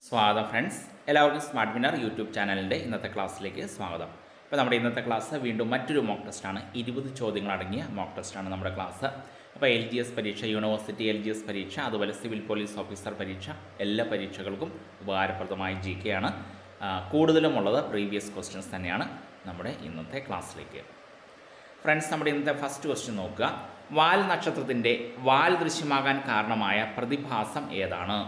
സ്വാഗതം ഫ്രണ്ട്സ് എല്ലാവർക്കും smart winner YouTube ചാനലിൻ്റെ ഇന്നത്തെ ക്ലാസ്സിലേക്ക് സ്വാഗതം അപ്പോൾ നമ്മുടെ ഇന്നത്തെ ക്ലാസ് വീണ്ടും മറ്റൊരു മോക്ക് ടെസ്റ്റാണ് ഇരുപത് ചോദ്യങ്ങൾ അടങ്ങിയ മോക്ക് ടെസ്റ്റാണ് നമ്മുടെ ക്ലാസ് അപ്പോൾ എൽ ജി എസ് പരീക്ഷ യൂണിവേഴ്സിറ്റി എൽ ജി എസ് പരീക്ഷ അതുപോലെ സിവിൽ പോലീസ് ഓഫീസർ പരീക്ഷ എല്ലാ പരീക്ഷകൾക്കും ഉപകാരപ്രദമായ ജി കെ ആണ് ആ, കൂടുതലും ഉള്ളത് പ്രീവിയസ് ക്വസ്റ്റ്യൻസ് തന്നെയാണ് നമ്മുടെ ഇന്നത്തെ ക്ലാസ്സിലേക്ക് ഫ്രണ്ട്സ് നമ്മുടെ ഇന്നത്തെ ഫസ്റ്റ് ക്വസ്റ്റ്യൻ നോക്കുക വാൽ നക്ഷത്രത്തിൻ്റെ വാൽ ദൃശ്യമാകാൻ കാരണമായ പ്രതിഭാസം ഏതാണ്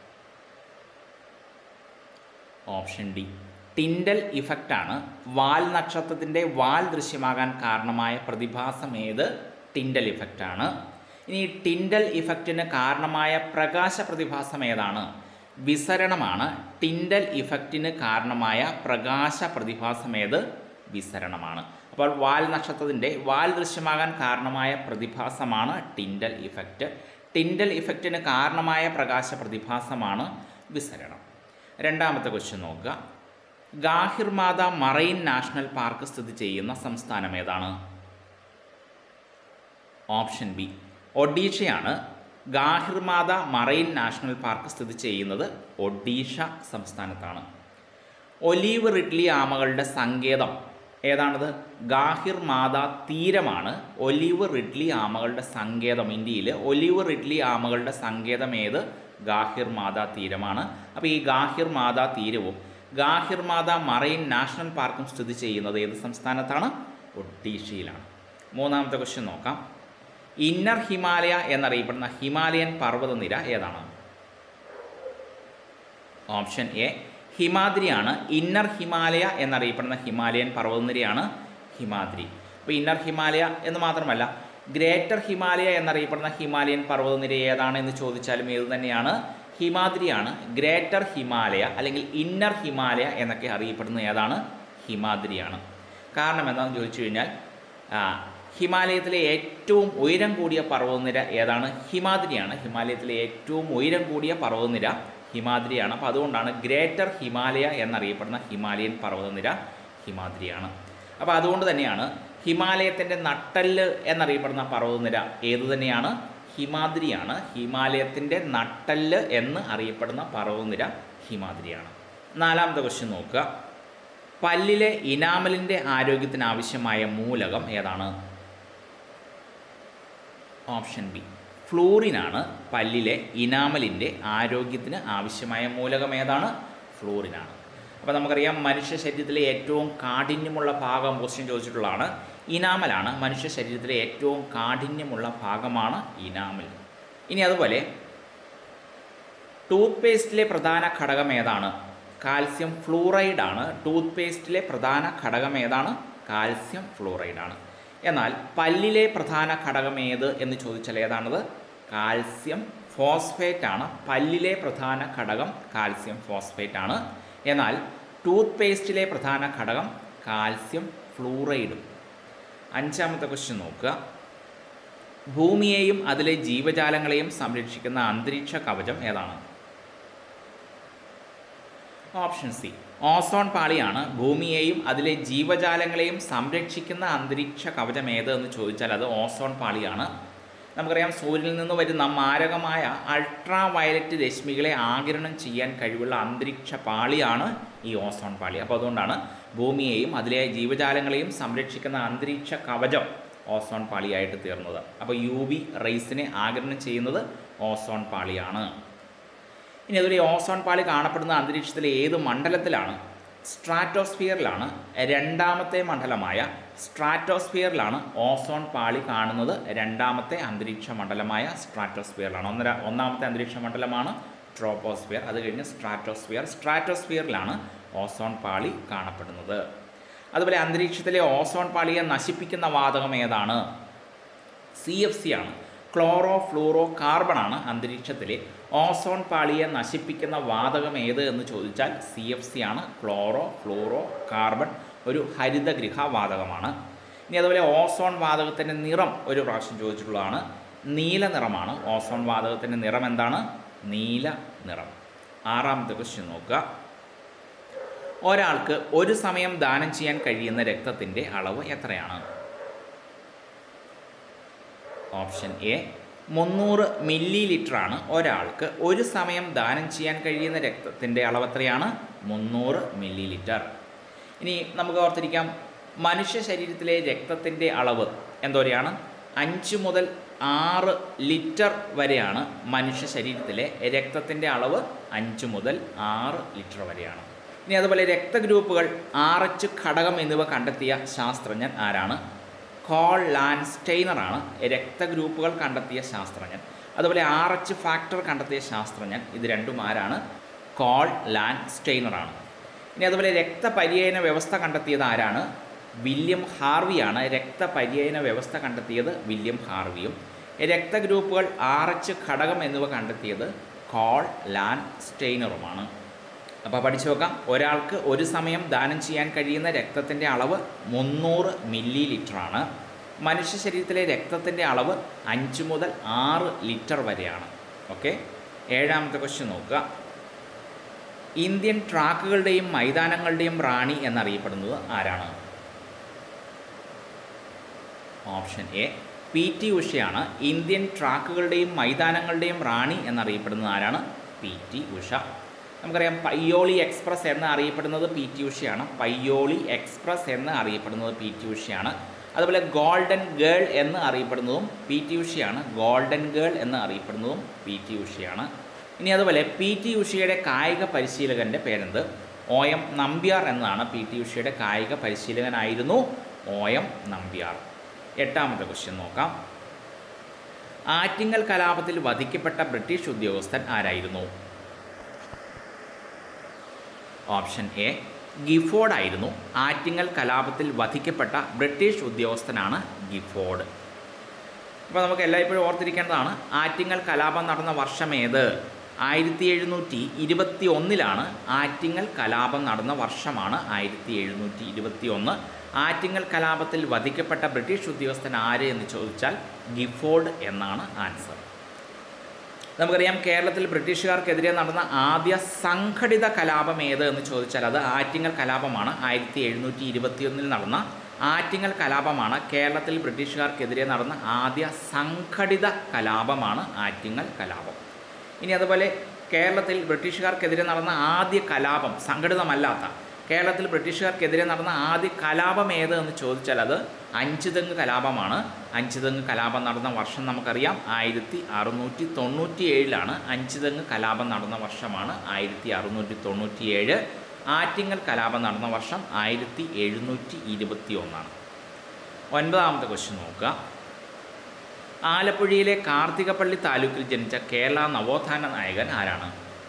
ഓപ്ഷൻ ഡി ടിൻഡൽ ഇഫക്റ്റാണ് വാൽ നക്ഷത്രത്തിൻ്റെ വാൽ ദൃശ്യമാകാൻ കാരണമായ പ്രതിഭാസം ഏത് ടിൻഡൽ ഇഫക്റ്റാണ് ഇനി ടിൻഡൽ ഇഫക്റ്റിന് കാരണമായ പ്രകാശ പ്രതിഭാസം ഏതാണ് വിസരണമാണ് ടിൻഡൽ ഇഫക്റ്റിന് കാരണമായ പ്രകാശ പ്രതിഭാസം ഏത് വിസരണമാണ് അപ്പോൾ വാൽ നക്ഷത്രത്തിൻ്റെ വാൽ ദൃശ്യമാകാൻ കാരണമായ പ്രതിഭാസമാണ് ടിൻഡൽ ഇഫക്റ്റ് ടിൻഡൽ ഇഫക്റ്റിന് കാരണമായ പ്രകാശ പ്രതിഭാസമാണ് വിസരണം രണ്ടാമത്തെ ക്വസ്റ്റ്യൻ നോക്കുക ഗാഹിർമാത മറൈൻ നാഷണൽ പാർക്ക് സ്ഥിതി ചെയ്യുന്ന സംസ്ഥാനം ഏതാണ് ഓപ്ഷൻ ബി ഒഡീഷയാണ് ഗാഹിർമാത മറൈൻ നാഷണൽ പാർക്ക് സ്ഥിതി ചെയ്യുന്നത് ഒഡീഷ സംസ്ഥാനത്താണ് ഒലീവ് റിഡ്ലി ആമകളുടെ സങ്കേതം ഏതാണത് ഗാഹിർ മാത തീരമാണ് ഒലീവ് റിഡ്ലി ആമകളുടെ സങ്കേതം ഇന്ത്യയിൽ ഒലീവ് റിഡ്ലി ആമകളുടെ സങ്കേതം ഏത് ഗാഹിർ മാത തീരമാണ് അപ്പോൾ ഈ ഗാഹിർ മാത തീരവും ഗാഹിർ മാത മറൈൻ നാഷണൽ പാർക്കും സ്ഥിതി ചെയ്യുന്നത് ഏത് സംസ്ഥാനത്താണ് ഒഡീഷയിലാണ് മൂന്നാമത്തെ ക്വസ്റ്റ്യൻ നോക്കാം ഇന്നർ ഹിമാലയ എന്നറിയപ്പെടുന്ന ഹിമാലയൻ പർവ്വതനിര ഏതാണ് ഓപ്ഷൻ എ ഹിമാദ്രിയാണ് ഇന്നർ ഹിമാലയ എന്നറിയപ്പെടുന്ന ഹിമാലയൻ പർവ്വതനിരയാണ് ഹിമാദ്രി അപ്പോൾ ഇന്നർ ഹിമാലയ എന്ന് മാത്രമല്ല ഗ്രേറ്റർ ഹിമാലയ എന്നറിയപ്പെടുന്ന ഹിമാലയൻ പർവ്വതനിര ഏതാണ് എന്ന് ചോദിച്ചാലും ഏത് തന്നെയാണ് ഹിമാദ്രിയാണ് ഗ്രേറ്റർ ഹിമാലയ അല്ലെങ്കിൽ ഇന്നർ ഹിമാലയ എന്നൊക്കെ അറിയപ്പെടുന്ന ഏതാണ് ഹിമാദ്രിയാണ് കാരണം എന്താണെന്ന് ചോദിച്ചു കഴിഞ്ഞാൽ ആ, ഹിമാലയത്തിലെ ഏറ്റവും ഉയരം കൂടിയ പർവ്വതനിര ഏതാണ് ഹിമാദ്രിയാണ് ഹിമാലയത്തിലെ ഏറ്റവും ഉയരം കൂടിയ പർവ്വതനിര ഹിമാദ്രിയാണ് അപ്പോൾ അതുകൊണ്ടാണ് ഗ്രേറ്റർ ഹിമാലയ എന്നറിയപ്പെടുന്ന ഹിമാലയൻ പർവ്വതനിര ഹിമാദ്രിയാണ് അപ്പോൾ അതുകൊണ്ട് തന്നെയാണ് ഹിമാലയത്തിൻ്റെ നട്ടല് എന്നറിയപ്പെടുന്ന പർവ്വതനിര ഏതു തന്നെയാണ് ഹിമാദ്രിയാണ് ഹിമാലയത്തിൻ്റെ നട്ടല് എന്ന് അറിയപ്പെടുന്ന പർവ്വതനിര ഹിമാദ്രിയാണ് നാലാമത്തെ ക്വസ്റ്റ്യൻ നോക്കുക പല്ലിലെ ഇനാമലിൻ്റെ ആരോഗ്യത്തിന് ആവശ്യമായ മൂലകം ഏതാണ് ഓപ്ഷൻ ബി ഫ്ലൂറിനാണ് പല്ലിലെ ഇനാമലിൻ്റെ ആരോഗ്യത്തിന് ആവശ്യമായ മൂലകം ഏതാണ് ഫ്ലൂറിനാണ് അപ്പോൾ നമുക്കറിയാം മനുഷ്യ ശരീരത്തിലെ ഏറ്റവും കാഠിന്യമുള്ള ഭാഗം ക്വസ്റ്റ്യൻ ചോദിച്ചിട്ടുള്ളതാണ് ഇനാമലാണ് മനുഷ്യ ശരീരത്തിലെ ഏറ്റവും കാഠിന്യമുള്ള ഭാഗമാണ് ഇനാമൽ ഇനി അതുപോലെ ടൂത്ത് പേസ്റ്റിലെ പ്രധാന ഘടകം ഏതാണ് കാൽസ്യം ഫ്ലൂറൈഡ് ആണ് ടൂത്ത് പേസ്റ്റിലെ പ്രധാന ഘടകം ഏതാണ് കാൽസ്യം ഫ്ലൂറൈഡ് ആണ് എന്നാൽ പല്ലിലെ പ്രധാന ഘടകം ഏത് എന്ന് ചോദിച്ചാൽ ഏതാണത് കാൽസ്യം ഫോസ്ഫേറ്റ് ആണ് പല്ലിലെ പ്രധാന ഘടകം കാൽസ്യം ഫോസ്ഫേറ്റ് ആണ് എന്നാൽ ടൂത്ത് പേസ്റ്റിലെ പ്രധാന ഘടകം കാൽസ്യം ഫ്ലൂറൈഡും അഞ്ചാമത്തെ ക്വസ്റ്റ്യൻ നോക്കുക ഭൂമിയെയും അതിലെ ജീവജാലങ്ങളെയും സംരക്ഷിക്കുന്ന അന്തരീക്ഷ കവചം ഏതാണ് ഓപ്ഷൻ സി ഓസോൺ പാളിയാണ് ഭൂമിയെയും അതിലെ ജീവജാലങ്ങളെയും സംരക്ഷിക്കുന്ന അന്തരീക്ഷ കവചം ഏത് എന്ന് ചോദിച്ചാൽ അത് ഓസോൺ പാളിയാണ് നമുക്കറിയാം സൂര്യനിൽ നിന്ന് വരുന്ന മാരകമായ അൾട്രാ വയലറ്റ് രശ്മികളെ ആഗിരണം ചെയ്യാൻ കഴിവുള്ള അന്തരീക്ഷ പാളിയാണ് ഈ ഓസോൺ പാളി അപ്പോൾ അതുകൊണ്ടാണ് ഭൂമിയെയും അതിലെ ജീവജാലങ്ങളെയും സംരക്ഷിക്കുന്ന അന്തരീക്ഷ കവചം ഓസോൺ പാളിയായിട്ട് തീർന്നത് അപ്പോൾ യു വി റേസിനെ ആഗിരണം ചെയ്യുന്നത് ഓസോൺ പാളിയാണ് ഇനി അതുപോലെ ഈ ഓസോൺ പാളി കാണപ്പെടുന്ന അന്തരീക്ഷത്തിലെ ഏത് മണ്ഡലത്തിലാണ് സ്ട്രാറ്റോസ്ഫിയറിലാണ് രണ്ടാമത്തെ മണ്ഡലമായ സ്ട്രാറ്റോസ്ഫിയറിലാണ് ഓസോൺ പാളി കാണുന്നത് രണ്ടാമത്തെ അന്തരീക്ഷ മണ്ഡലമായ സ്ട്രാറ്റോസ്ഫിയറിലാണ് ഒന്നര ഒന്നാമത്തെ അന്തരീക്ഷ മണ്ഡലമാണ് ട്രോപ്പോസ്ഫിയർ അത് കഴിഞ്ഞ് സ്ട്രാറ്റോസ്ഫിയർ സ്ട്രാറ്റോസ്ഫിയറിലാണ് ഓസോൺ പാളി കാണപ്പെടുന്നത് അതുപോലെ അന്തരീക്ഷത്തിലെ ഓസോൺ പാളിയെ നശിപ്പിക്കുന്ന വാതകം ഏതാണ് സി എഫ് സി ആണ് ക്ലോറോ ഫ്ലൂറോ കാർബൺ ആണ് അന്തരീക്ഷത്തിലെ ഓസോൺ പാളിയെ നശിപ്പിക്കുന്ന വാതകം ഏത് എന്ന് ചോദിച്ചാൽ സി എഫ് സി ആണ് ക്ലോറോ ഫ്ലൂറോ കാർബൺ ഒരു ഹരിതഗൃഹ വാതകമാണ് ഇനി അതുപോലെ ഓസോൺ വാതകത്തിൻ്റെ നിറം ഒരു പ്രാവശ്യം ചോദിച്ചിട്ടുള്ളതാണ് നീല നിറമാണ് ഓസോൺ വാതകത്തിൻ്റെ നിറം എന്താണ് നീല നിറം ആറാമത്തെ ക്വസ്റ്റ്യൻ നോക്കുക ഒരാൾക്ക് ഒരു സമയം ദാനം ചെയ്യാൻ കഴിയുന്ന രക്തത്തിൻ്റെ അളവ് എത്രയാണ് ഓപ്ഷൻ എ മുന്നൂറ് മില്ലി ലിറ്ററാണ് ഒരാൾക്ക് ഒരു സമയം ദാനം ചെയ്യാൻ കഴിയുന്ന രക്തത്തിൻ്റെ അളവ് എത്രയാണ് മുന്നൂറ് മില്ലി ലിറ്റർ ഇനി നമുക്ക് ഓർത്തിരിക്കാം മനുഷ്യ ശരീരത്തിലെ രക്തത്തിൻ്റെ അളവ് എന്തോരെയാണ് അഞ്ച് മുതൽ ആറ് ലിറ്റർ വരെയാണ് മനുഷ്യ ശരീരത്തിലെ രക്തത്തിൻ്റെ അളവ് അഞ്ച് മുതൽ ആറ് ലിറ്റർ വരെയാണ് ഇനി അതുപോലെ രക്തഗ്രൂപ്പുകൾ ആർ എച്ച് ഘടകം എന്നിവ കണ്ടെത്തിയ ശാസ്ത്രജ്ഞൻ ആരാണ് കോൾ ലാൻസ്റ്റെയ്നറാണ് രക്തഗ്രൂപ്പുകൾ കണ്ടെത്തിയ ശാസ്ത്രജ്ഞൻ അതുപോലെ ആർ എച്ച് ഫാക്ടർ കണ്ടെത്തിയ ശാസ്ത്രജ്ഞൻ ഇത് രണ്ടും ആരാണ് കോൾ ലാൻസ്റ്റെയ്നറാണ് ഇനി അതുപോലെ രക്തപര്യയന വ്യവസ്ഥ കണ്ടെത്തിയത് ആരാണ് വില്യം ഹാർവിയാണ് രക്തപര്യയന വ്യവസ്ഥ കണ്ടെത്തിയത് വില്യം ഹാർവിയും രക്തഗ്രൂപ്പുകൾ ആർ എച്ച് ഘടകം എന്നിവ കണ്ടെത്തിയത് കോൾ ലാൻ സ്റ്റെയ്നറുമാണ് അപ്പോൾ പഠിച്ചു നോക്കാം ഒരാൾക്ക് ഒരു സമയം ദാനം ചെയ്യാൻ കഴിയുന്ന രക്തത്തിൻ്റെ അളവ് മുന്നൂറ് മില്ലി ലിറ്ററാണ് മനുഷ്യ ശരീരത്തിലെ രക്തത്തിൻ്റെ അളവ് അഞ്ച് മുതൽ ആറ് ലിറ്റർ വരെയാണ് ഓക്കെ ഏഴാമത്തെ ക്വസ്റ്റ്യൻ നോക്കുക ഇന്ത്യൻ ട്രാക്കുകളുടെയും മൈതാനങ്ങളുടെയും റാണി എന്നറിയപ്പെടുന്നത് ആരാണ് ഓപ്ഷൻ എ പി ടി ഉഷയാണ് ഇന്ത്യൻ ട്രാക്കുകളുടെയും മൈതാനങ്ങളുടെയും റാണി എന്നറിയപ്പെടുന്നത് ആരാണ് പി ടി ഉഷ നമുക്കറിയാം പയ്യോളി എക്സ്പ്രസ് എന്ന് അറിയപ്പെടുന്നത് പി ടി ഉഷയാണ് പയ്യോളി എക്സ്പ്രസ് എന്ന് അറിയപ്പെടുന്നത് പി ടി ഉഷയാണ് അതുപോലെ ഗോൾഡൻ ഗേൾ എന്ന് അറിയപ്പെടുന്നതും പി ടി ഉഷയാണ് ഗോൾഡൻ ഗേൾ എന്ന് അറിയപ്പെടുന്നതും പി ടി ഉഷയാണ് ഇനി അതുപോലെ പി ടി ഉഷയുടെ കായിക പരിശീലകൻ്റെ പേരെന്ത് ഒ എം നമ്പ്യാർ എന്നാണ് പി ടി ഉഷയുടെ കായിക പരിശീലകനായിരുന്നു ഒ എം നമ്പ്യാർ എട്ടാമത്തെ ക്വസ്റ്റ്യൻ നോക്കാം ആറ്റിങ്ങൽ കലാപത്തിൽ വധിക്കപ്പെട്ട ബ്രിട്ടീഷ് ഉദ്യോഗസ്ഥൻ ആരായിരുന്നു ഓപ്ഷൻ എ ഗിഫോർഡ് ആയിരുന്നു ആറ്റിങ്ങൽ കലാപത്തിൽ വധിക്കപ്പെട്ട ബ്രിട്ടീഷ് ഉദ്യോഗസ്ഥനാണ് ഗിഫോർഡ് അപ്പോൾ നമുക്ക് എല്ലായ്പ്പോഴും ഓർത്തിരിക്കേണ്ടതാണ് ആറ്റിങ്ങൽ കലാപം നടന്ന വർഷം ഏത് ആയിരത്തി എഴുന്നൂറ്റി ഇരുപത്തി ഒന്നിലാണ് ആറ്റിങ്ങൽ കലാപം നടന്ന വർഷമാണ് ആയിരത്തി എഴുന്നൂറ്റി ഇരുപത്തി ഒന്ന് ആറ്റിങ്ങൽ കലാപത്തിൽ വധിക്കപ്പെട്ട ബ്രിട്ടീഷ് ഉദ്യോഗസ്ഥൻ ആര് എന്ന് ചോദിച്ചാൽ ഗിഫോർഡ് എന്നാണ് ആൻസർ നമുക്കറിയാം കേരളത്തിൽ ബ്രിട്ടീഷുകാർക്കെതിരെ നടന്ന ആദ്യ സംഘടിത കലാപം ഏത് എന്ന് ചോദിച്ചാൽ അത് ആറ്റിങ്ങൽ കലാപമാണ് ആയിരത്തി എഴുന്നൂറ്റി ഇരുപത്തിയൊന്നിൽ നടന്ന ആറ്റിങ്ങൽ കലാപമാണ് കേരളത്തിൽ ബ്രിട്ടീഷുകാർക്കെതിരെ നടന്ന ആദ്യ സംഘടിത കലാപമാണ് ആറ്റിങ്ങൽ കലാപം ഇനി അതുപോലെ കേരളത്തിൽ ബ്രിട്ടീഷുകാർക്കെതിരെ നടന്ന ആദ്യ കലാപം സംഘടിതമല്ലാത്ത കേരളത്തിൽ ബ്രിട്ടീഷുകാർക്കെതിരെ നടന്ന ആദ്യ കലാപം ഏത് എന്ന് ചോദിച്ചാൽ അത് അഞ്ചുതെങ്ങ് കലാപമാണ് അഞ്ചുതെങ്ങ് കലാപം നടന്ന വർഷം നമുക്കറിയാം ആയിരത്തി അറുന്നൂറ്റി തൊണ്ണൂറ്റി ഏഴിലാണ് അഞ്ചുതെങ്ങ് കലാപം നടന്ന വർഷമാണ് ആയിരത്തി അറുന്നൂറ്റി തൊണ്ണൂറ്റി ഏഴ് ആറ്റിങ്ങൽ കലാപം നടന്ന വർഷം ആയിരത്തി എഴുന്നൂറ്റി ഇരുപത്തി ഒന്നാണ് ഒൻപതാമത്തെ ക്വസ്റ്റ്യൻ നോക്കുക ആലപ്പുഴയിലെ കാർത്തികപ്പള്ളി താലൂക്കിൽ ജനിച്ച കേരള നവോത്ഥാന നായകൻ ആരാണ്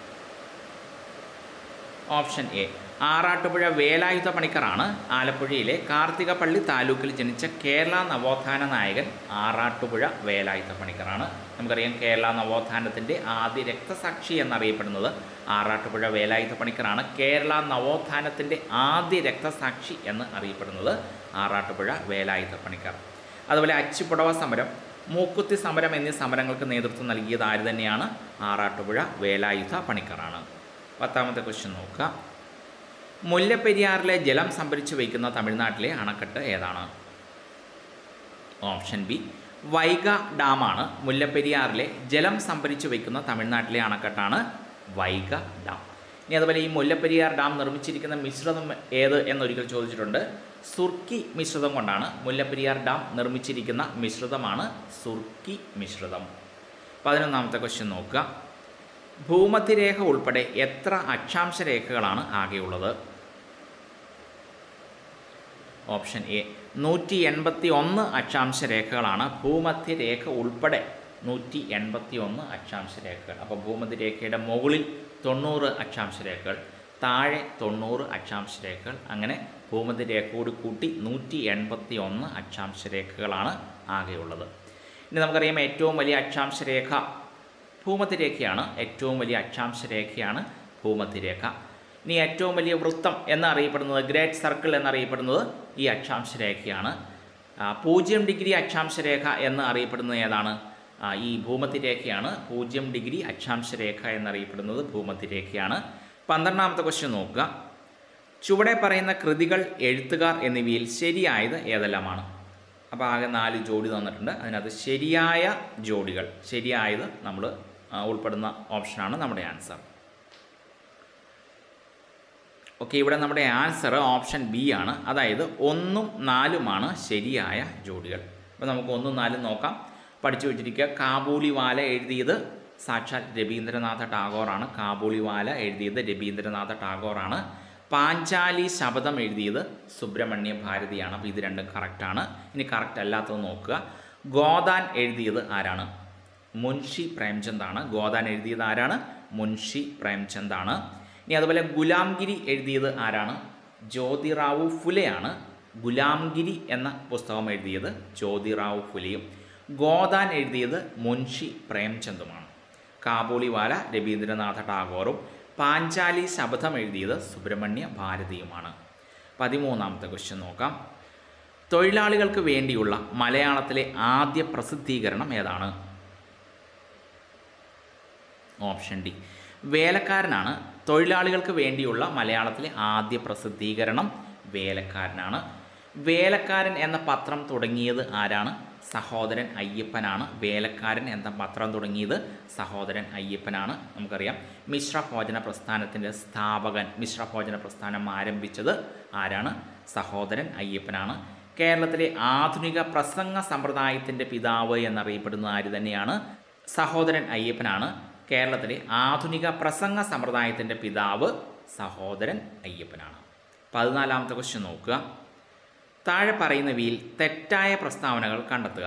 ഓപ്ഷൻ എ ആറാട്ടുപുഴ വേലായുധ പണിക്കറാണ് ആലപ്പുഴയിലെ കാർത്തികപ്പള്ളി താലൂക്കിൽ ജനിച്ച കേരള നവോത്ഥാന നായകൻ ആറാട്ടുപുഴ വേലായുധ പണിക്കറാണ് നമുക്കറിയാം കേരള നവോത്ഥാനത്തിൻ്റെ ആദ്യ രക്തസാക്ഷി എന്നറിയപ്പെടുന്നത് ആറാട്ടുപുഴ വേലായുധ പണിക്കറാണ് കേരള നവോത്ഥാനത്തിൻ്റെ ആദ്യ രക്തസാക്ഷി എന്ന് അറിയപ്പെടുന്നത് ആറാട്ടുപുഴ വേലായുധ പണിക്കർ അതുപോലെ അച്ചുപുടവ സമരം മൂക്കുത്തി സമരം എന്നീ സമരങ്ങൾക്ക് നേതൃത്വം നൽകിയത് ആര് തന്നെയാണ് ആറാട്ടുപുഴ വേലായുധ പണിക്കറാണ് പത്താമത്തെ ക്വസ്റ്റ്യൻ നോക്കുക മുല്ലപ്പെരിയാറിലെ ജലം സംഭരിച്ചു വയ്ക്കുന്ന തമിഴ്നാട്ടിലെ അണക്കെട്ട് ഏതാണ് ഓപ്ഷൻ ബി വൈഗ ഡാമാണ് മുല്ലപ്പെരിയാറിലെ ജലം സംഭരിച്ചു വയ്ക്കുന്ന തമിഴ്നാട്ടിലെ അണക്കെട്ടാണ് വൈഗ ഡാം ഇനി അതുപോലെ ഈ മുല്ലപ്പെരിയാർ ഡാം നിർമ്മിച്ചിരിക്കുന്ന മിശ്രിതം ഏത് എന്നൊരിക്കൽ ചോദിച്ചിട്ടുണ്ട് സുർക്കി മിശ്രിതം കൊണ്ടാണ് മുല്ലപ്പെരിയാർ ഡാം നിർമ്മിച്ചിരിക്കുന്ന മിശ്രിതമാണ് സുർക്കി മിശ്രിതം പതിനൊന്നാമത്തെ ക്വസ്റ്റ്യൻ നോക്കുക ഭൂമധ്യരേഖ ഉൾപ്പെടെ എത്ര അക്ഷാംശ രേഖകളാണ് ആകെയുള്ളത് ഓപ്ഷൻ എ നൂറ്റി എൺപത്തി ഒന്ന് അക്ഷാംശ രേഖകളാണ് ഭൂമധ്യരേഖ ഉൾപ്പെടെ നൂറ്റി എൺപത്തി ഒന്ന് അക്ഷാംശ രേഖകൾ അപ്പോൾ ഭൂമധ്യരേഖയുടെ മുകളിൽ തൊണ്ണൂറ് അക്ഷാംശ രേഖകൾ താഴെ തൊണ്ണൂറ് അക്ഷാംശ രേഖകൾ അങ്ങനെ ഭൂമധ്യരേഖയോട് കൂട്ടി നൂറ്റി എൺപത്തി ഒന്ന് അക്ഷാംശ രേഖകളാണ് ആകെയുള്ളത് ഇനി നമുക്കറിയാം ഏറ്റവും വലിയ അക്ഷാംശ രേഖ ഭൂമധ്യരേഖയാണ് ഏറ്റവും വലിയ അക്ഷാംശ രേഖയാണ് ഭൂമധ്യരേഖ ഇനി ഏറ്റവും വലിയ വൃത്തം എന്നറിയപ്പെടുന്നത് ഗ്രേറ്റ് സർക്കിൾ എന്നറിയപ്പെടുന്നത് ഈ അക്ഷാംശ രേഖയാണ് ആ, പൂജ്യം ഡിഗ്രി അക്ഷാംശ രേഖ എന്ന് അറിയപ്പെടുന്നത് ഏതാണ് ആ, ഈ ഭൂമധ്യരേഖയാണ് പൂജ്യം ഡിഗ്രി അക്ഷാംശ രേഖ എന്നറിയപ്പെടുന്നത് ഭൂമധ്യരേഖയാണ് പന്ത്രണ്ടാമത്തെ ക്വസ്റ്റ്യൻ നോക്കുക ചുവടെ പറയുന്ന കൃതികൾ എഴുത്തുകാർ എന്നിവയിൽ ശരിയായത് ഏതെല്ലാമാണ് അപ്പോൾ ആകെ നാല് ജോഡി തന്നിട്ടുണ്ട് അതിനകത്ത് ശരിയായ ജോഡികൾ ശരിയായത് നമ്മൾ ഉൾപ്പെടുന്ന ഓപ്ഷനാണ് നമ്മുടെ ആൻസർ ഓക്കെ ഇവിടെ നമ്മുടെ ആൻസർ ഓപ്ഷൻ ബി ആണ് അതായത് ഒന്നും നാലുമാണ് ശരിയായ ജോഡികൾ അപ്പോൾ നമുക്ക് ഒന്നും നാലും നോക്കാം പഠിച്ചു വെച്ചിരിക്കുക കാബൂളിവാല എഴുതിയത് സാക്ഷാൽ രവീന്ദ്രനാഥ ടാഗോറാണ് കാബൂളിവാല എഴുതിയത് രവീന്ദ്രനാഥ ടാഗോറാണ് പാഞ്ചാലി ശബദം എഴുതിയത് സുബ്രഹ്മണ്യ ഭാരതിയാണ് അപ്പോൾ ഇത് രണ്ടും കറക്റ്റാണ് ഇനി കറക്റ്റ് അല്ലാത്തത് നോക്കുക ഗോദാൻ എഴുതിയത് ആരാണ് മുൻഷി പ്രേംചന്ദാണ് ഗോദാൻ എഴുതിയത് ആരാണ് മുൻഷി പ്രേംചന്ദാണ് ഇനി അതുപോലെ ഗുലാംഗിരി എഴുതിയത് ആരാണ് ജ്യോതിറാവു ഫുലെയാണ് ഗുലാംഗിരി എന്ന പുസ്തകം എഴുതിയത് ജ്യോതിറാവു ഫുലെയും ഗോദാൻ എഴുതിയത് മുൻഷി പ്രേംചന്ദുമാണ് കാബൂളിവാല രവീന്ദ്രനാഥ ടാഗോറും പാഞ്ചാലി ശബദം എഴുതിയത് സുബ്രഹ്മണ്യ ഭാരതിയുമാണ് പതിമൂന്നാമത്തെ ക്വസ്റ്റ്യൻ നോക്കാം തൊഴിലാളികൾക്ക് വേണ്ടിയുള്ള മലയാളത്തിലെ ആദ്യ പ്രസിദ്ധീകരണം ഏതാണ് ഓപ്ഷൻ ഡി വേലക്കാരനാണ് തൊഴിലാളികൾക്ക് വേണ്ടിയുള്ള മലയാളത്തിലെ ആദ്യ പ്രസിദ്ധീകരണം വേലക്കാരനാണ് വേലക്കാരൻ എന്ന പത്രം തുടങ്ങിയത് ആരാണ് സഹോദരൻ അയ്യപ്പനാണ് വേലക്കാരൻ എന്ന പത്രം തുടങ്ങിയത് സഹോദരൻ അയ്യപ്പനാണ് നമുക്കറിയാം മിശ്ര ഭോജന പ്രസ്ഥാനത്തിൻ്റെ സ്ഥാപകൻ മിശ്ര ഭോജന പ്രസ്ഥാനം ആരംഭിച്ചത് ആരാണ് സഹോദരൻ അയ്യപ്പനാണ് കേരളത്തിലെ ആധുനിക പ്രസംഗ സമ്പ്രദായത്തിൻ്റെ പിതാവ് എന്നറിയപ്പെടുന്ന ആര് തന്നെയാണ് സഹോദരൻ അയ്യപ്പനാണ് കേരളത്തിലെ ആധുനിക പ്രസംഗ സമ്പ്രദായത്തിൻ്റെ പിതാവ് സഹോദരൻ അയ്യപ്പനാണ് പതിനാലാമത്തെ ക്വസ്റ്റ്യൻ നോക്കുക താഴെ പറയുന്നവയിൽ തെറ്റായ പ്രസ്താവനകൾ കണ്ടെത്തുക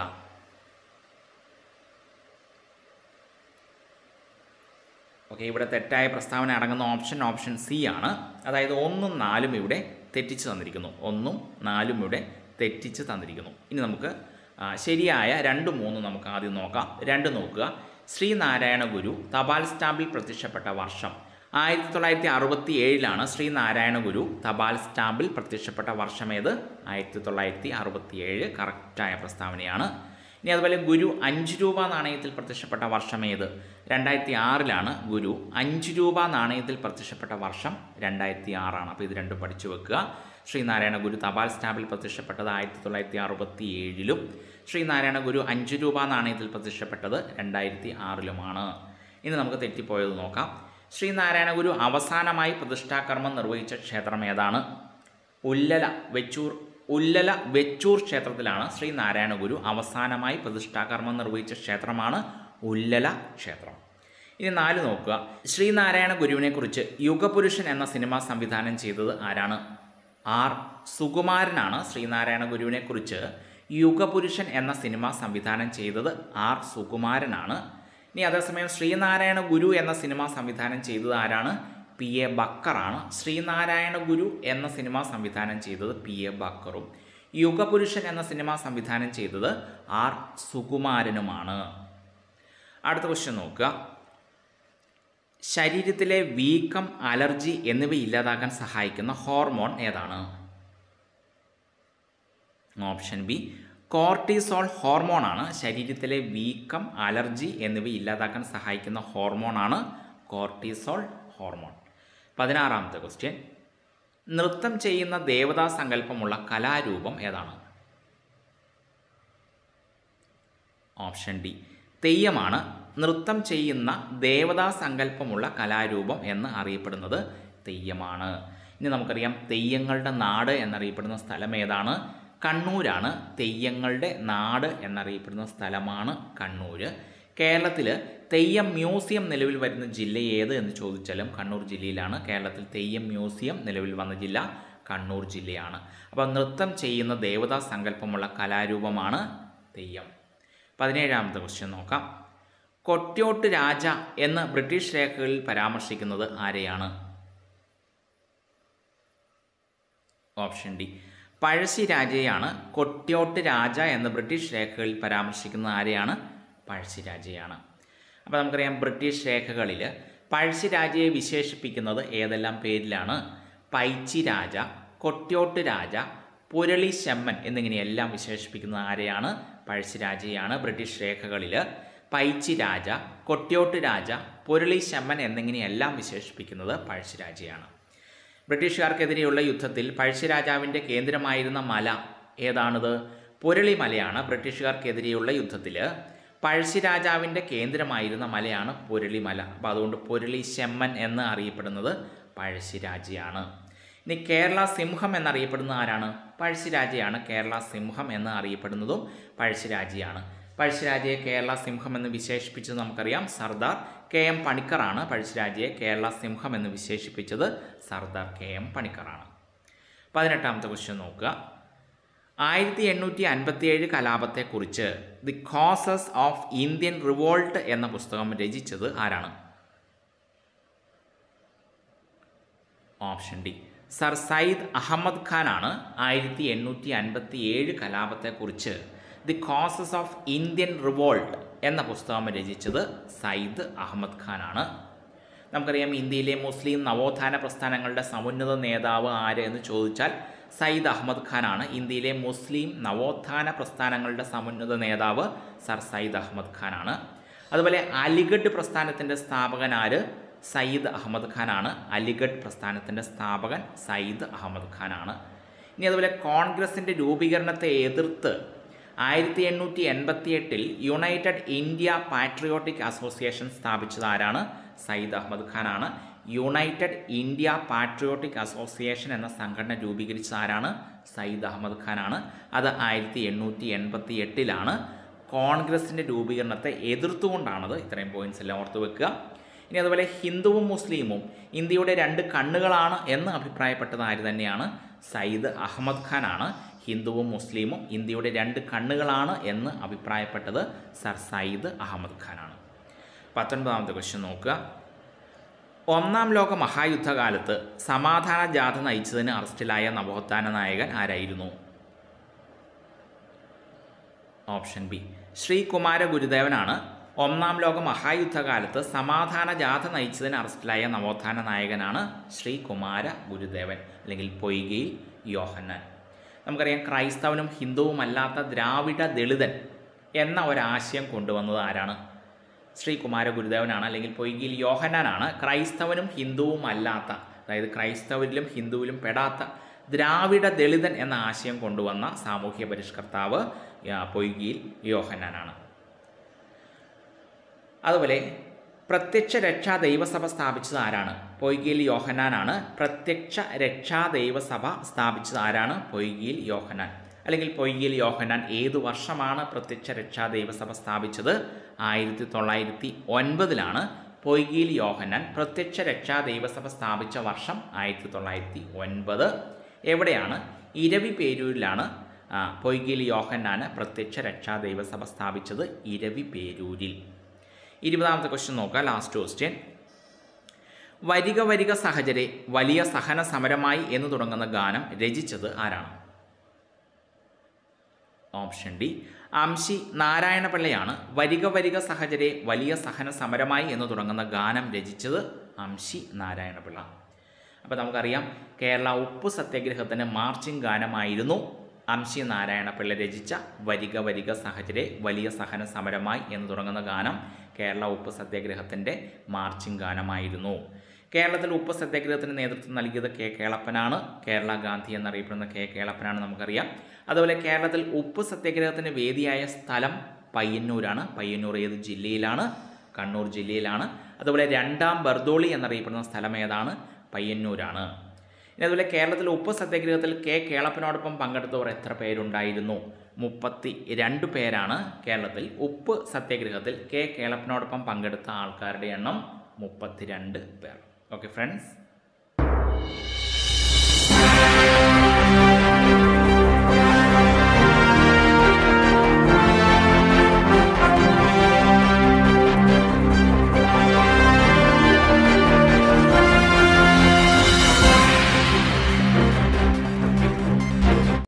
ഓക്കെ ഇവിടെ തെറ്റായ പ്രസ്താവന അടങ്ങുന്ന ഓപ്ഷൻ ഓപ്ഷൻ സി ആണ് അതായത് ഒന്നും നാലും ഇവിടെ തെറ്റിച്ച് തന്നിരിക്കുന്നു ഒന്നും നാലും ഇവിടെ തെറ്റിച്ച് തന്നിരിക്കുന്നു ഇനി നമുക്ക് ആ, ശരിയായ രണ്ട് മൂന്നും നമുക്ക് ആദ്യം നോക്കാം രണ്ട് നോക്കുക ശ്രീനാരായണ ഗുരു തപാൽ സ്റ്റാമ്പിൽ പ്രത്യക്ഷപ്പെട്ട വർഷം ആയിരത്തി തൊള്ളായിരത്തി അറുപത്തി ഏഴിലാണ് ശ്രീനാരായണ ഗുരു തപാൽ സ്റ്റാമ്പിൽ പ്രത്യക്ഷപ്പെട്ട വർഷം ഏത് ആയിരത്തി തൊള്ളായിരത്തി അറുപത്തി ഏഴ് കറക്റ്റായ പ്രസ്താവനയാണ് ഇനി അതുപോലെ ഗുരു അഞ്ച് രൂപ നാണയത്തിൽ പ്രത്യക്ഷപ്പെട്ട വർഷം ഏത് രണ്ടായിരത്തി ആറിലാണ് ഗുരു അഞ്ച് രൂപ നാണയത്തിൽ പ്രത്യക്ഷപ്പെട്ട വർഷം രണ്ടായിരത്തി ആറാണ് അപ്പോൾ ഇത് രണ്ടും പഠിച്ചു വെക്കുക ശ്രീനാരായണ ഗുരു തപാൽ സ്റ്റാമ്പിൽ പ്രത്യക്ഷപ്പെട്ടത് ആയിരത്തി തൊള്ളായിരത്തി അറുപത്തി ഏഴിലും ശ്രീനാരായണ ഗുരു അഞ്ച് രൂപ നാണയത്തിൽ പ്രത്യക്ഷപ്പെട്ടത് രണ്ടായിരത്തി ആറിലുമാണ് ഇനി നമുക്ക് തെറ്റിപ്പോയത് നോക്കാം ശ്രീനാരായണ ഗുരു അവസാനമായി പ്രതിഷ്ഠാകർമ്മം നിർവഹിച്ച ക്ഷേത്രം ഏതാണ് ഉല്ലല വെച്ചൂർ ഉല്ലല വെച്ചൂർ ക്ഷേത്രത്തിലാണ് ശ്രീനാരായണ ഗുരു അവസാനമായി പ്രതിഷ്ഠാകർമ്മം നിർവഹിച്ച ക്ഷേത്രമാണ് ഉല്ലല ക്ഷേത്രം ഇനി നാല് നോക്കുക ശ്രീനാരായണ ഗുരുവിനെ കുറിച്ച് യുഗപുരുഷൻ എന്ന സിനിമ സംവിധാനം ചെയ്തത് ആരാണ് ആർ സുകുമാരനാണ് ശ്രീനാരായണ ഗുരുവിനെ കുറിച്ച് യുഗപുരുഷൻ എന്ന സിനിമ സംവിധാനം ചെയ്തത് ആർ സുകുമാരനാണ് ഇനി അതേസമയം ശ്രീനാരായണ ഗുരു എന്ന സിനിമ സംവിധാനം ചെയ്തത് ആരാണ് പി എ ബക്കറാണ് ശ്രീനാരായണ ഗുരു എന്ന സിനിമ സംവിധാനം ചെയ്തത് പി എ ബക്കറും യുഗപുരുഷൻ എന്ന സിനിമ സംവിധാനം ചെയ്തത് ആർ സുകുമാരനുമാണ് അടുത്ത ക്വസ്റ്റ്യൻ നോക്കുക ശരീരത്തിലെ വീക്കം അലർജി എന്നിവ ഇല്ലാതാക്കാൻ സഹായിക്കുന്ന ഹോർമോൺ ഏതാണ് ഓപ്ഷൻ ബി കോർട്ടിസോൾ ഹോർമോണാണ് ശരീരത്തിലെ വീക്കം അലർജി എന്നിവ ഇല്ലാതാക്കാൻ സഹായിക്കുന്ന ഹോർമോണാണ് കോർട്ടിസോൾ ഹോർമോൺ പതിനാറാമത്തെ ക്വസ്റ്റ്യൻ നൃത്തം ചെയ്യുന്ന ദേവതാ സങ്കല്പമുള്ള കലാരൂപം ഏതാണ് ഓപ്ഷൻ ഡി തെയ്യമാണ് നൃത്തം ചെയ്യുന്ന ദേവതാ സങ്കല്പമുള്ള കലാരൂപം എന്ന് അറിയപ്പെടുന്നത് തെയ്യമാണ് ഇനി നമുക്കറിയാം തെയ്യങ്ങളുടെ നാട് എന്നറിയപ്പെടുന്ന സ്ഥലം ഏതാണ് കണ്ണൂരാണ് തെയ്യങ്ങളുടെ നാട് എന്നറിയപ്പെടുന്ന സ്ഥലമാണ് കണ്ണൂർ കേരളത്തിൽ തെയ്യം മ്യൂസിയം നിലവിൽ വരുന്ന ജില്ല ഏത് എന്ന് ചോദിച്ചാലും കണ്ണൂർ ജില്ലയിലാണ് കേരളത്തിൽ തെയ്യം മ്യൂസിയം നിലവിൽ വന്ന ജില്ല കണ്ണൂർ ജില്ലയാണ് അപ്പോൾ നൃത്തം ചെയ്യുന്ന ദേവതാ സങ്കല്പമുള്ള കലാരൂപമാണ് തെയ്യം പതിനേഴാമത്തെ ക്വസ്റ്റ്യൻ നോക്കാം കൊട്യോട്ട് രാജ എന്ന് ബ്രിട്ടീഷ് രേഖകളിൽ പരാമർശിക്കുന്നത് ആരെയാണ് ഓപ്ഷൻ ഡി പഴശ്ശി രാജയാണ് കൊട്യോട്ട് രാജ എന്ന് ബ്രിട്ടീഷ് രേഖകളിൽ പരാമർശിക്കുന്നത് ആരെയാണ് പഴശ്ശി രാജയാണ് അപ്പോൾ നമുക്കറിയാം ബ്രിട്ടീഷ് രേഖകളിൽ പഴശ്ശി രാജയെ വിശേഷിപ്പിക്കുന്നത് ഏതെല്ലാം പേരിലാണ് പൈച്ചി രാജ കൊട്യോട്ട് രാജ പുരളി ശമ്മൻ എന്നിങ്ങനെയെല്ലാം വിശേഷിപ്പിക്കുന്നത് ആരെയാണ് പഴശ്ശി രാജയാണ് ബ്രിട്ടീഷ് രേഖകളിൽ പൈച്ചി രാജ കൊട്യോട്ട് രാജ പുരളി ശമ്മൻ എന്നിങ്ങനെയെല്ലാം വിശേഷിപ്പിക്കുന്നത് പഴശ്ശി രാജയാണ് ബ്രിട്ടീഷുകാർക്കെതിരെയുള്ള യുദ്ധത്തിൽ പഴശ്ശിരാജാവിൻ്റെ കേന്ദ്രമായിരുന്ന മല ഏതാണിത് പുരളിമലയാണ് ബ്രിട്ടീഷുകാർക്കെതിരെയുള്ള യുദ്ധത്തിൽ പഴശ്ശിരാജാവിൻ്റെ കേന്ദ്രമായിരുന്ന മലയാണ് പുരളിമല അപ്പോൾ അതുകൊണ്ട് പുരളി ശെമ്മൻ എന്ന് അറിയപ്പെടുന്നത് പഴശ്ശിരാജയാണ് ഇനി കേരള സിംഹം എന്നറിയപ്പെടുന്ന ആരാണ് പഴശ്ശിരാജയാണ് കേരള സിംഹം എന്ന് അറിയപ്പെടുന്നതും പഴശ്ശിരാജയാണ് പഴശ്ശിരാജയെ കേരള സിംഹം എന്ന് വിശേഷിപ്പിച്ചത് നമുക്കറിയാം സർദാർ കെ എം പണിക്കറാണ് പഴശ്ശിരാജയെ കേരള സിംഹം എന്ന് വിശേഷിപ്പിച്ചത് സർദാർ കെ എം പണിക്കറാണ് പതിനെട്ടാമത്തെ ക്വസ്റ്റ്യൻ നോക്കുക ആയിരത്തി എണ്ണൂറ്റി അൻപത്തിയേഴ് കലാപത്തെക്കുറിച്ച് the causes of Indian revolt എന്ന പുസ്തകം രചിച്ചത് ആരാണ് option D sir Syed Ahmed ഖാനാണ് ആയിരത്തി എണ്ണൂറ്റി അൻപത്തി ഏഴ് കലാപത്തെക്കുറിച്ച് the causes of Indian revolt എന്ന പുസ്തകം രചിച്ചത് സയ്യിദ് അഹമ്മദ് ഖാനാണ് നമുക്കറിയാം ഇന്ത്യയിലെ മുസ്ലിം നവോത്ഥാന പ്രസ്ഥാനങ്ങളുടെ സമുന്നത നേതാവ് ആര് എന്ന് ചോദിച്ചാൽ സയ്യിദ് അഹമ്മദ് ഖാനാണ് ഇന്ത്യയിലെ മുസ്ലിം നവോത്ഥാന പ്രസ്ഥാനങ്ങളുടെ സമുന്നത നേതാവ് സർ സയ്യിദ് അഹമ്മദ് ഖാനാണ് അതുപോലെ അലിഗഡ് പ്രസ്ഥാനത്തിൻ്റെ സ്ഥാപകൻ ആര് സയ്യിദ് അഹമ്മദ് ഖാനാണ് അലിഗഡ് പ്രസ്ഥാനത്തിൻ്റെ സ്ഥാപകൻ സയ്യിദ് അഹമ്മദ് ഖാനാണ് ഇനി അതുപോലെ കോൺഗ്രസിൻ്റെ രൂപീകരണത്തെ എതിർത്ത് ആയിരത്തി എണ്ണൂറ്റി എൺപത്തി എട്ടിൽ യുണൈറ്റഡ് ഇന്ത്യ പാട്രിയോട്ടിക് അസോസിയേഷൻ സ്ഥാപിച്ചത് ആരാണ് സയ്യിദ് അഹമ്മദ് ഖാനാണ് യുണൈറ്റഡ് ഇന്ത്യ പാട്രിയോട്ടിക് അസോസിയേഷൻ എന്ന സംഘടന രൂപീകരിച്ചത് ആരാണ് സയ്യിദ് അഹമ്മദ് ഖാനാണ് അത് ആയിരത്തി എണ്ണൂറ്റി എൺപത്തി എട്ടിലാണ് കോൺഗ്രസിൻ്റെ രൂപീകരണത്തെ എതിർത്തുകൊണ്ടാണത് ഇത്രയും പോയിന്റ്സ് എല്ലാം ഓർത്ത് വെക്കുക ഇനി അതുപോലെ ഹിന്ദുവും മുസ്ലിമും ഇന്ത്യയുടെ രണ്ട് കണ്ണുകളാണ് എന്ന് അഭിപ്രായപ്പെട്ടത് ആര് തന്നെയാണ് സയ്യിദ് അഹമ്മദ് ഖാനാണ് ഹിന്ദുവും മുസ്ലിമും ഇന്ത്യയുടെ രണ്ട് കണ്ണുകളാണ് എന്ന് അഭിപ്രായപ്പെട്ടത് സർ സയ്യിദ് അഹമ്മദ് ഖാനാണ് പത്തൊൻപതാമത്തെ ക്വസ്റ്റ്യൻ നോക്കുക ഒന്നാം ലോക മഹായുദ്ധകാലത്ത് സമാധാന ജാഥ നയിച്ചതിന് അറസ്റ്റിലായ നവോത്ഥാന നായകൻ ആരായിരുന്നു ഓപ്ഷൻ ബി ശ്രീ കുമാര ഗുരുദേവനാണ് ഒന്നാം ലോക മഹായുദ്ധകാലത്ത് സമാധാന ജാഥ നയിച്ചതിന് അറസ്റ്റിലായ നവോത്ഥാന നായകനാണ് ശ്രീ കുമാര ഗുരുദേവൻ അല്ലെങ്കിൽ പൊയ്കയിൽ യോഹന്നാൻ നമുക്കറിയാം ക്രൈസ്തവനും ഹിന്ദുവുമല്ലാത്ത ദ്രാവിഡ ദളിതൻ എന്ന ഒരാശയം കൊണ്ടുവന്നത് ആരാണ് ശ്രീ കുമാര ഗുരുദേവനാണ് അല്ലെങ്കിൽ പൊയ്കയിൽ യോഹന്നാനാണ് ക്രൈസ്തവനും ഹിന്ദുവുമല്ലാത്ത അതായത് ക്രൈസ്തവരിലും ഹിന്ദുവിലും പെടാത്ത ദ്രാവിഡ ദളിതൻ എന്ന ആശയം കൊണ്ടുവന്ന സാമൂഹ്യ പരിഷ്കർത്താവ് ആ, പൊയ്കയിൽ യോഹന്നാനാണ് അതുപോലെ പ്രത്യക്ഷ രക്ഷാ ദൈവസഭ സ്ഥാപിച്ചത് ആരാണ് പൊയ്കയിൽ യോഹന്നാനാണ് പ്രത്യക്ഷ രക്ഷാ ദൈവസഭ സ്ഥാപിച്ചത് ആരാണ് പൊയ്കയിൽ യോഹന്നാൻ അല്ലെങ്കിൽ പൊയ്കയിൽ യോഹന്നാൻ ഏതു വർഷമാണ് പ്രത്യക്ഷ രക്ഷാ ദൈവസഭ സ്ഥാപിച്ചത് ആയിരത്തി തൊള്ളായിരത്തി ഒൻപതിലാണ് പൊയ്കയിൽ യോഹന്നാൻ പ്രത്യക്ഷ രക്ഷാ ദൈവസഭ സ്ഥാപിച്ച വർഷം ആയിരത്തി തൊള്ളായിരത്തി ഒൻപത് എവിടെയാണ് ഇരവി പേരൂരിലാണ് ആ, പൊയ്കയിൽ യോഹന്നാന് പ്രത്യക്ഷ രക്ഷാ ദൈവസഭ സ്ഥാപിച്ചത് ഇരവി പേരൂരിൽ ഇരുപതാമത്തെ ക്വസ്റ്റ്യൻ നോക്കാം ലാസ്റ്റ് ക്വസ്റ്റ്യൻ വരിക വരിക സഹചരെ വലിയ സഹന സമരമായി എന്ന് തുടങ്ങുന്ന ഗാനം രചിച്ചത് ആരാണ് ഓപ്ഷൻ ഡി അംശി നാരായണപിള്ളയാണ് വരിക വരിക സഹചരെ വലിയ സഹന സമരമായി എന്ന് തുടങ്ങുന്ന ഗാനം രചിച്ചത് അംശി നാരായണപിള്ള അപ്പോൾ നമുക്കറിയാം കേരള ഉപ്പ് സത്യാഗ്രഹത്തിന് മാർച്ചിങ് ഗാനമായിരുന്നു അംശി നാരായണപിള്ള രചിച്ച വരിക വരിക സഹചരെ വലിയ സഹന സമരമായി എന്ന് തുടങ്ങുന്ന ഗാനം കേരള ഉപ്പ് സത്യാഗ്രഹത്തിൻ്റെ മാർച്ചിങ് ഗാനമായിരുന്നു കേരളത്തിൽ ഉപ്പ് സത്യാഗ്രഹത്തിന് നേതൃത്വം നൽകിയത് കെ കേളപ്പനാണ് കേരള ഗാന്ധി എന്നറിയപ്പെടുന്ന കെ കേളപ്പനാണ് നമുക്കറിയാം അതുപോലെ കേരളത്തിൽ ഉപ്പ് സത്യാഗ്രഹത്തിന് വേദിയായ സ്ഥലം പയ്യന്നൂരാണ് പയ്യന്നൂർ ഏത് ജില്ലയിലാണ് കണ്ണൂർ ജില്ലയിലാണ് അതുപോലെ രണ്ടാം ബർദോളി എന്നറിയപ്പെടുന്ന സ്ഥലം ഏതാണ് പയ്യന്നൂരാണ് ഇനി അതുപോലെ കേരളത്തിലെ ഉപ്പ് സത്യാഗ്രഹത്തിൽ കെ കേളപ്പനോടൊപ്പം പങ്കെടുത്തവർ എത്ര പേരുണ്ടായിരുന്നു മുപ്പത്തി രണ്ട് പേരാണ് കേരളത്തിൽ ഉപ്പ് സത്യാഗ്രഹത്തിൽ കെ കേളപ്പനോടൊപ്പം പങ്കെടുത്ത ആൾക്കാരുടെ എണ്ണം മുപ്പത്തിരണ്ട് പേർ ഓക്കെ ഫ്രണ്ട്സ്